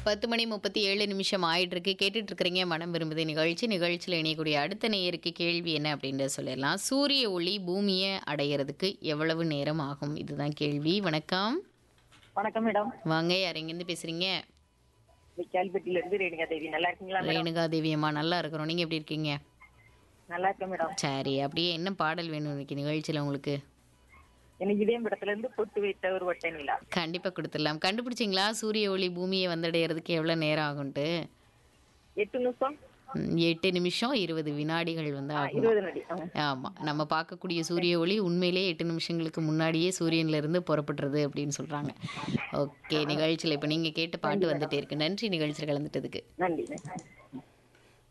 பத்து மணி முப்பத்தி ஏழு நிமிஷம் ஆயிட்டு இருக்கு கேட்டுட்டு இருக்கிறீங்க மனம் விரும்புது நிகழ்ச்சி நிகழ்ச்சியில் இணையக்கூடிய அடுத்த நேயருக்கு கேள்வி என்ன அப்படின்றத சொல்லிடலாம் சூரிய ஒளி பூமியை அடையிறதுக்கு எவ்வளவு நேரம் ஆகும் இதுதான் கேள்வி வணக்கம் வணக்கம் மேடம் வாங்க யார் எங்கேருந்து பேசுறீங்க கேள்விப்பட்டில இருந்து ரேணுகா தேவி நல்லா இருக்கீங்களா மேடம் ரேணுகா தேவி அம்மா நல்லா இருக்கிறோம் நீங்க எப்படி இருக்கீங்க நல்லா இருக்கேன் மேடம் சரி அப்படியே என்ன பாடல் வேணும் இன்னைக்கு நிகழ்ச்சியில் உங்களுக்கு எனக்கு இதே இடத்துல இருந்து பொட்டு வைத்த ஒரு வட்ட நிலா கண்டிப்பாக கொடுத்துடலாம் கண்டுபிடிச்சிங்களா சூரிய ஒளி பூமியை வந்தடைகிறதுக்கு எவ்வளோ நேரம் ஆகும்ட்டு எட்டு நிமிஷம் ம், எட்டு நிமிஷம் இருபது வினாடிகள் வந்து ஆகும் இருபது நடி ஆ. ஆமாம் நம்ம பார்க்கக்கூடிய சூரிய ஒளி உண்மையிலேயே எட்டு நிமிஷங்களுக்கு முன்னாடியே சூரியன்ல இருந்து புறப்படுறது அப்படின்னு சொல்கிறாங்க ஓகே நிகழ்ச்சியில் இப்போ நீங்கள் கேட்ட பாட்டு வந்துட்டே இருக்கு நன்றி நிகழ்ச்சியில் கலந்துட்டதுக்கு நன்றி